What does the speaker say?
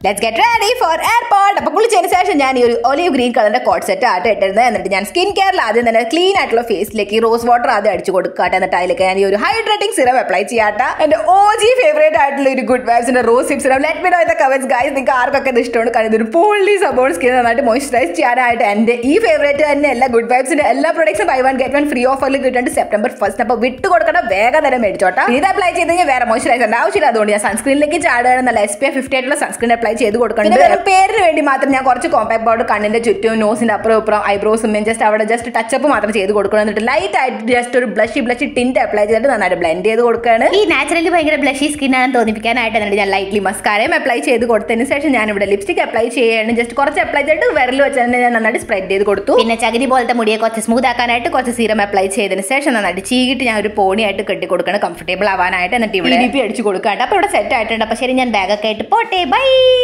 let's get ready for airport അപ്പൊ കുളിച്ചതിന് ശേഷം ഞാൻ ഈ ഒരു ഒലിവ് ഗ്രീൻ കളറിന്റെ കോട്ട് സെറ്റ് ആയിട്ട് ഇട്ടിരുന്നത് എന്നിട്ട് ഞാൻ സ്കിൻ കെയറിൽ ആദ്യം തന്നെ ക്ലീൻ ആയിട്ടുള്ള ഫേസിലേക്ക് റോസ് വാട്ടർ ആദ്യം അടിച്ചു കൊടുക്കാട്ടെ എന്നിട്ട് അതിലേക്ക് ഞാൻ ഈ ഒരു ഹൈഡ്രേറ്റിംഗ് സിറം അപ്ലൈ ചെയ്യാട്ടെ എന്റെ ഓ ജി ഫേവറേറ്റ് ആയിട്ടുള്ള ഒരു ഗുഡ് വൈബ്സിന്റെ rose hip serum let me know in comments guys നിങ്ങൾക്ക് ആർക്കൊക്കെ ഇത് ഇഷ്ടമാണ് കാരണം ഇതൊരു പോളി സപ്പോർട്ട് സ്കിൻ നന്നായിട്ട് മോയ്സ്ചറൈസ് ചെയ്യാനായിട്ട് എന്റെ ഈ ഫേവറേറ്റ് തന്നെ എല്ലാ ഗുഡ് വൈബ്സിന്റെ എല്ലാ പ്രൊഡക്ട്സും buy one get one free ഓഫറിൽ കിട്ടുന്നുണ്ട് സെപ്റ്റംബർ ഫസ്റ്റ് അപ്പോൾ വിട്ട് കൊടുക്കണം വേഗം തന്നെ മേടിച്ചോട്ടെ ഇത് അപ്ലൈ ചെയ്ത് കഴിഞ്ഞാൽ വേറെ മോയ്സ്ചറൈസറിന്റെ ആവശ്യമില്ല അതുകൊണ്ട് ഞാൻ സൺസ്ക്രീനിലേക്ക് ചാടുകയാണ് നല്ല എസ് പി എഫ് ഫിഫ്റ്റി ആയിട്ടുള്ള സൺസ്ക്രീൻ അപ്ലൈ ചെയ്ത് കൊടുക്കുന്നുണ്ട് പിന്നെ വെറും പേരിന് വേണ്ടി മാത്രം ഞാൻ കുറച്ച് കോമ്പാക്ട് പൗഡർ കണ്ണിന്റെ ചുറ്റും നോസിന്റെ അപ്പുറം ഇപ്പുറം ഐബ്രോസും ജസ്റ്റ് അവിടെ ജസ്റ്റ് ടച്ചപ്പ് മാത്രം ചെയ്ത് കൊടുക്കണം എന്നിട്ട് ലൈറ്റ് ആയിട്ട് ജസ്റ്റ് ഒരു ബ്ലഷി ബ്ലഷി ടിന്റ് അപ്ലൈ ചെയ്തിട്ട് നന്നായിട്ട് ബ്ലെൻഡ് ചെയ്ത് കൊടുക്കുകയാണ് ഈ നാച്ചുറലി ഭയങ്കര ബ്ലഷി സ്കിൻ ആണെന്ന് തോന്നിപ്പിക്കാനായിട്ട് എന്നിട്ട് ഞാൻ ലൈറ്റ്ലി മസ്കാരയും അപ്ലൈ ചെയ്ത് കൊടുത്തതിന് ശേഷം ഞാൻ ഇവിടെ ലിപ്സ്റ്റിക് അപ്ലൈ ചെയ്യാണ് ജസ്റ്റ് കുറച്ച് അപ്ലൈ ചെയ്തിട്ട് വിരൽ വെച്ച് തന്നെ ഞാൻ നന്നായിട്ട് സ്പ്രെഡ് ചെയ്ത് കൊടുത്തു പിന്നെ ചകിരി പോലത്തെ മുടിയെ കുറച്ച് സ്മൂത്ത് ആക്കാനായിട്ട് കുറച്ച് സീരം അപ്ലൈ ചെയ്തതിന് ശേഷം നന്നായിട്ട് ചീകിട്ട് ഞാൻ ഒരു പോണിയായിട്ട് കെട്ടി കൊടുക്കണം കംഫർട്ടബിൾ ആവാനായിട്ട് എന്നിട്ട് ഇവിടെ ഡി പി അടിച്ച് കൊടുക്കാണ്ട് അപ്പോൾ ഇവിടെ സെറ്റ് ആയിട്ടുണ്ട് അപ്പൊ ശരി ഞാൻ ബാഗൊക്കെ ആയിട്ട് പോട്ടെ ബൈ